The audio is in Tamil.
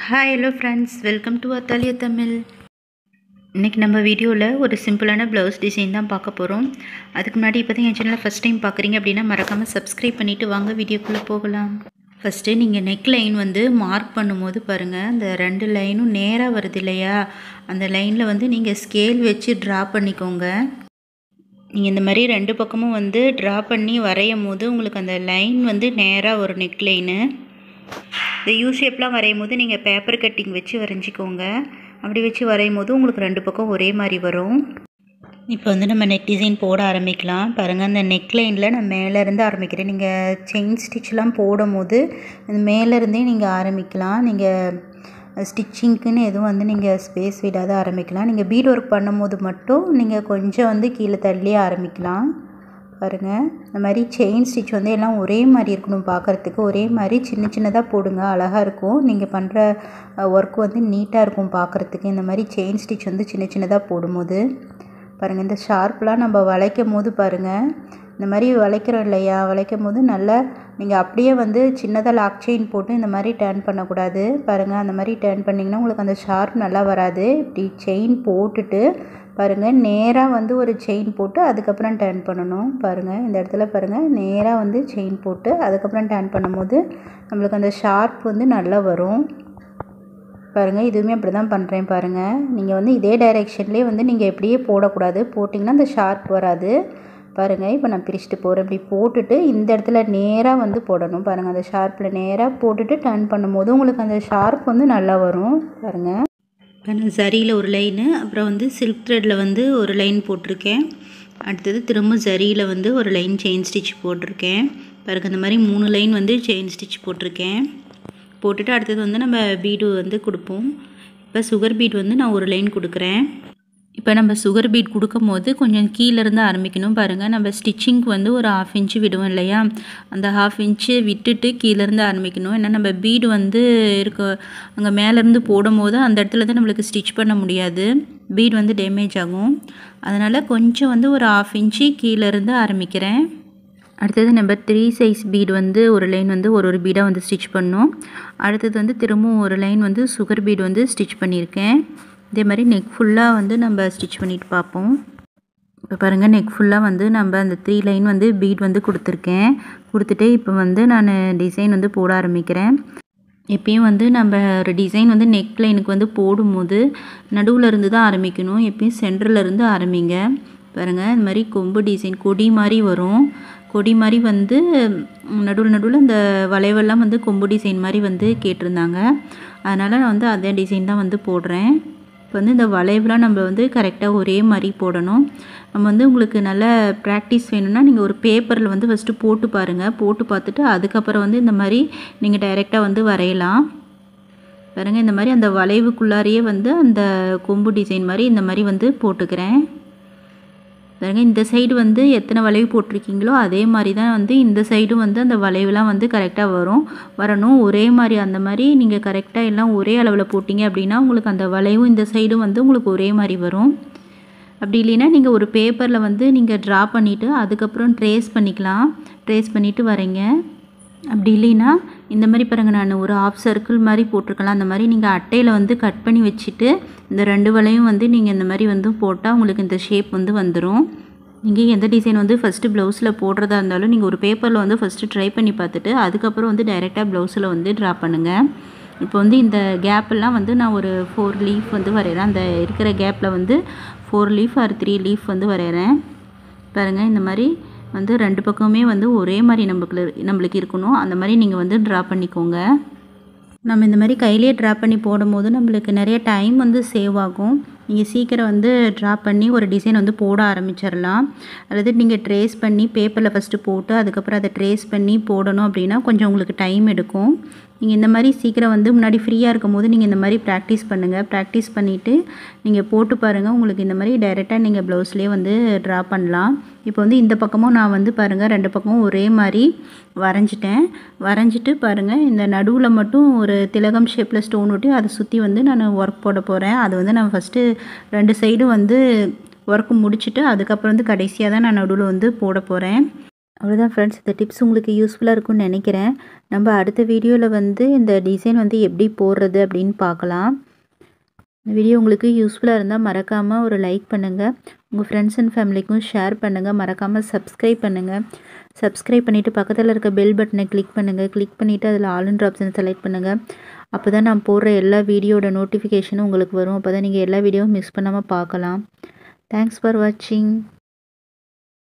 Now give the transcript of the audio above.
hi hello friends welcome to அத்தாலிய தமிழ் இன்றைக்கி நம்ம வீடியோவில் ஒரு சிம்பிளான ப்ளவுஸ் டிசைன் தான் பார்க்க போகிறோம் அதுக்கு முன்னாடி இப்போ தான் என் சேனலை ஃபஸ்ட் டைம் பார்க்குறீங்க அப்படின்னா மறக்காமல் சப்ஸ்கிரைப் பண்ணிவிட்டு வாங்க வீடியோக்குள்ளே போகலாம் ஃபஸ்ட்டு நீங்கள் நெக் லைன் வந்து மார்க் பண்ணும்போது பாருங்கள் அந்த ரெண்டு லைனும் நேராக வருது இல்லையா அந்த லைனில் வந்து நீங்கள் ஸ்கேல் வச்சு ட்ரா பண்ணிக்கோங்க நீங்கள் இந்த மாதிரி ரெண்டு பக்கமும் வந்து ட்ரா பண்ணி வரையும் போது உங்களுக்கு அந்த லைன் வந்து நேராக ஒரு நெக் லைனு இந்த யூ ஷேப்லாம் வரையும் போது நீங்கள் பேப்பர் கட்டிங் வச்சு வரைஞ்சிக்கோங்க அப்படி வச்சு வரையும் போது உங்களுக்கு ரெண்டு பக்கம் ஒரே மாதிரி வரும் இப்போ வந்து நம்ம நெக் டிசைன் போட ஆரம்பிக்கலாம் பாருங்கள் அந்த நெக் லைனில் நான் மேலேருந்து ஆரம்பிக்கிறேன் நீங்கள் செயின் ஸ்டிச்லாம் போடும் போது மேலேருந்தே நீங்கள் ஆரம்பிக்கலாம் நீங்கள் ஸ்டிச்சிங்க்குன்னு எதுவும் வந்து நீங்கள் ஸ்பேஸ் விடாத ஆரம்பிக்கலாம் நீங்கள் பீட் ஒர்க் பண்ணும்போது மட்டும் நீங்கள் கொஞ்சம் வந்து கீழே தள்ளி ஆரம்பிக்கலாம் பாருங்கள் இந்த மாதிரி செயின் ஸ்டிச் வந்து எல்லாம் ஒரே மாதிரி இருக்கணும் பார்க்குறதுக்கு ஒரே மாதிரி சின்ன சின்னதாக போடுங்க அழகாக இருக்கும் நீங்கள் பண்ணுற ஒர்க் வந்து நீட்டாக இருக்கும் பார்க்குறதுக்கு இந்த மாதிரி செயின் ஸ்டிச் வந்து சின்ன சின்னதாக போடும்போது பாருங்கள் இந்த ஷார்ப்லாம் நம்ம வளைக்கும் போது பாருங்கள் இந்த மாதிரி வளைக்கிறோம் இல்லையா வளைக்கும் போது நல்லா நீங்கள் அப்படியே வந்து சின்னதாக லாக் செயின் போட்டு இந்த மாதிரி டேர்ன் பண்ணக்கூடாது பாருங்கள் அந்த மாதிரி டேர்ன் பண்ணிங்கன்னா உங்களுக்கு அந்த ஷார்ப் நல்லா வராது இப்படி செயின் போட்டுட்டு பாருங்கள் நேராக வந்து ஒரு செயின் போட்டு அதுக்கப்புறம் டேர்ன் பண்ணணும் பாருங்கள் இந்த இடத்துல பாருங்கள் நேராக வந்து செயின் போட்டு அதுக்கப்புறம் டேர்ன் பண்ணும்போது நம்மளுக்கு அந்த ஷார்ப் வந்து நல்லா வரும் பாருங்கள் இதுவுமே அப்படி தான் பண்ணுறேன் பாருங்கள் நீங்கள் வந்து இதே டைரெக்ஷன்லேயே வந்து நீங்கள் எப்படியே போடக்கூடாது போட்டிங்கன்னா அந்த ஷார்ப் வராது பாருங்கள் இப்போ நான் பிரிச்சுட்டு போகிறேன் இப்படி போட்டுட்டு இந்த இடத்துல நேராக வந்து போடணும் பாருங்கள் அந்த ஷார்ப்பில் நேராக போட்டுட்டு டர்ன் பண்ணும்போது உங்களுக்கு அந்த ஷார்ப் வந்து நல்லா வரும் பாருங்கள் இப்போ நான் சரியில் ஒரு லைனு அப்புறம் வந்து சில்க் த்ரெட்டில் வந்து ஒரு லைன் போட்டிருக்கேன் அடுத்தது திரும்ப சரியில் வந்து ஒரு லைன் செயின் ஸ்டிச் போட்டிருக்கேன் பாருங்க இந்த மாதிரி மூணு லைன் வந்து செயின் ஸ்டிச் போட்டிருக்கேன் போட்டுட்டு அடுத்தது வந்து நம்ம பீடு வந்து கொடுப்போம் இப்போ சுகர் பீட் வந்து நான் ஒரு லைன் கொடுக்குறேன் இப்போ நம்ம சுகர் பீட் கொடுக்கும் போது கொஞ்சம் கீழேருந்து ஆரம்பிக்கணும் பாருங்கள் நம்ம ஸ்டிச்சிங்க்கு வந்து ஒரு ஹாஃப் இன்ச்சு விடுவோம் இல்லையா அந்த ஹாஃப் இன்ச்சு விட்டுட்டு கீழேருந்து ஆரம்பிக்கணும் ஏன்னா நம்ம பீடு வந்து இருக்க அங்கே மேலேருந்து போடும் போது அந்த இடத்துல தான் நம்மளுக்கு ஸ்டிச் பண்ண முடியாது பீட் வந்து டேமேஜ் ஆகும் அதனால் கொஞ்சம் வந்து ஒரு ஹாஃப் இன்ச்சு கீழேருந்து ஆரம்பிக்கிறேன் அடுத்தது நம்பர் த்ரீ சைஸ் பீடு வந்து ஒரு லைன் வந்து ஒரு ஒரு பீடாக வந்து ஸ்டிச் பண்ணோம் அடுத்தது வந்து திரும்பவும் ஒரு லைன் வந்து சுகர் பீடு வந்து ஸ்டிச் பண்ணியிருக்கேன் இதே மாதிரி நெக் ஃபுல்லாக வந்து நம்ம ஸ்டிச் பண்ணிட்டு பார்ப்போம் இப்போ பாருங்கள் நெக் ஃபுல்லாக வந்து நம்ம அந்த த்ரீ லைன் வந்து பீட் வந்து கொடுத்துருக்கேன் கொடுத்துட்டு இப்போ வந்து நான் டிசைன் வந்து போட ஆரம்பிக்கிறேன் எப்பயும் வந்து நம்ம ஒரு டிசைன் வந்து நெக் லைனுக்கு வந்து போடும்போது நடுவில் இருந்து தான் ஆரம்பிக்கணும் எப்பயும் சென்டரில் இருந்து ஆரம்பிங்க பாருங்கள் இந்த மாதிரி கொம்பு டிசைன் கொடி மாதிரி வரும் கொடி மாதிரி வந்து நடுவில் நடுவில் இந்த வளைவெல்லாம் வந்து கொம்பு டிசைன் மாதிரி வந்து கேட்டிருந்தாங்க அதனால் நான் வந்து அதே டிசைன் தான் வந்து போடுறேன் இப்போ வந்து இந்த வளைவுலாம் நம்ம வந்து கரெக்டாக ஒரே மாதிரி போடணும் நம்ம வந்து உங்களுக்கு நல்ல ப்ராக்டிஸ் வேணும்னா நீங்கள் ஒரு பேப்பரில் வந்து ஃபஸ்ட்டு போட்டு பாருங்கள் போட்டு பார்த்துட்டு அதுக்கப்புறம் வந்து இந்த மாதிரி நீங்கள் டைரெக்டாக வந்து வரையலாம் பாருங்கள் இந்த மாதிரி அந்த வளைவுக்குள்ளாரையே வந்து அந்த கொம்பு டிசைன் மாதிரி இந்த மாதிரி வந்து போட்டுக்கிறேன் பாருங்கள் இந்த சைடு வந்து எத்தனை வளைவு போட்டிருக்கீங்களோ அதே மாதிரி தான் வந்து இந்த சைடும் வந்து அந்த வளைவுலாம் வந்து கரெக்டாக வரும் வரணும் ஒரே மாதிரி அந்த மாதிரி நீங்கள் கரெக்டாக எல்லாம் ஒரே அளவில் போட்டிங்க அப்படின்னா உங்களுக்கு அந்த வளைவும் இந்த சைடும் வந்து உங்களுக்கு ஒரே மாதிரி வரும் அப்படி இல்லைன்னா நீங்கள் ஒரு பேப்பரில் வந்து நீங்கள் ட்ரா பண்ணிவிட்டு அதுக்கப்புறம் ட்ரேஸ் பண்ணிக்கலாம் ட்ரேஸ் பண்ணிவிட்டு வரீங்க அப்படி இல்லைன்னா இந்த மாதிரி பாருங்கள் நான் ஒரு ஆஃப் சர்க்கிள் மாதிரி போட்டிருக்கலாம் அந்த மாதிரி நீங்கள் அட்டையில் வந்து கட் பண்ணி வச்சுட்டு இந்த ரெண்டு வலையும் வந்து நீங்கள் இந்த மாதிரி வந்து போட்டால் உங்களுக்கு இந்த ஷேப் வந்து வந்துடும் நீங்கள் எந்த டிசைன் வந்து ஃபஸ்ட்டு ப்ளவுஸில் போடுறதா இருந்தாலும் நீங்கள் ஒரு பேப்பரில் வந்து ஃபஸ்ட்டு ட்ரை பண்ணி பார்த்துட்டு அதுக்கப்புறம் வந்து டைரெக்டாக ப்ளவுஸில் வந்து ட்ரா பண்ணுங்கள் இப்போ வந்து இந்த கேப்பெல்லாம் வந்து நான் ஒரு ஃபோர் லீஃப் வந்து வரைகிறேன் அந்த இருக்கிற கேப்பில் வந்து four leaf or three leaf வந்து வரைகிறேன் பாருங்கள் இந்த மாதிரி வந்து ரெண்டு பக்கமுமே வந்து ஒரே மாதிரி நம்மளுக்கு நம்மளுக்கு இருக்கணும் அந்த மாதிரி நீங்கள் வந்து ட்ரா பண்ணிக்கோங்க நம்ம இந்த மாதிரி கையிலே ட்ரா பண்ணி போடும்போது நம்மளுக்கு நிறைய டைம் வந்து சேவ் ஆகும் நீங்கள் சீக்கிரம் வந்து ட்ரா பண்ணி ஒரு டிசைன் வந்து போட ஆரம்பிச்சிடலாம் அல்லது நீங்கள் ட்ரேஸ் பண்ணி பேப்பரில் ஃபஸ்ட்டு போட்டு அதுக்கப்புறம் அதை ட்ரேஸ் பண்ணி போடணும் அப்படின்னா கொஞ்சம் உங்களுக்கு டைம் எடுக்கும் நீங்கள் இந்த மாதிரி சீக்கிரம் வந்து முன்னாடி ஃப்ரீயாக இருக்கும் போது நீங்கள் இந்த மாதிரி ப்ராக்டிஸ் பண்ணுங்கள் ப்ராக்டிஸ் பண்ணிவிட்டு நீங்கள் போட்டு பாருங்கள் உங்களுக்கு இந்த மாதிரி டைரெக்டாக நீங்கள் ப்ளவுஸ்லேயே வந்து ட்ரா பண்ணலாம் இப்போ வந்து இந்த பக்கமும் நான் வந்து பாருங்கள் ரெண்டு பக்கமும் ஒரே மாதிரி வரைஞ்சிட்டேன் வரைஞ்சிட்டு பாருங்கள் இந்த நடுவில் மட்டும் ஒரு திலகம் ஷேப்பில் ஸ்டோன் ஒட்டி அதை சுற்றி வந்து நான் ஒர்க் போட போகிறேன் அது வந்து நான் ஃபஸ்ட்டு ரெண்டு சைடும் வந்து ஒர்க்கு முடிச்சுட்டு அதுக்கப்புறம் வந்து கடைசியாக தான் நான் நடுவில் வந்து போட போகிறேன் அவ்வளோதான் ஃப்ரெண்ட்ஸ் இந்த டிப்ஸ் உங்களுக்கு யூஸ்ஃபுல்லாக இருக்கும்னு நினைக்கிறேன் நம்ம அடுத்த வீடியோவில் வந்து இந்த டிசைன் வந்து எப்படி போடுறது அப்படின்னு பார்க்கலாம் இந்த வீடியோ உங்களுக்கு யூஸ்ஃபுல்லாக இருந்தால் மறக்காமல் ஒரு லைக் பண்ணுங்கள் உங்கள் ஃப்ரெண்ட்ஸ் அண்ட் ஃபேமிலிக்கும் ஷேர் பண்ணுங்கள் மறக்காமல் சப்ஸ்கிரைப் பண்ணுங்கள் சப்ஸ்கிரைப் பண்ணிவிட்டு பக்கத்தில் இருக்க பெல் பட்டனை கிளிக் பண்ணுங்கள் கிளிக் பண்ணிவிட்டு அதில் ஆல்ன்ற ஆப்ஷனை செலக்ட் பண்ணுங்கள் அப்போ தான் நான் போடுற எல்லா வீடியோட நோட்டிஃபிகேஷனும் உங்களுக்கு வரும் அப்போ தான் நீங்கள் எல்லா வீடியோவும் மிஸ் பண்ணாமல் பார்க்கலாம் தேங்க்ஸ் ஃபார் வாட்சிங்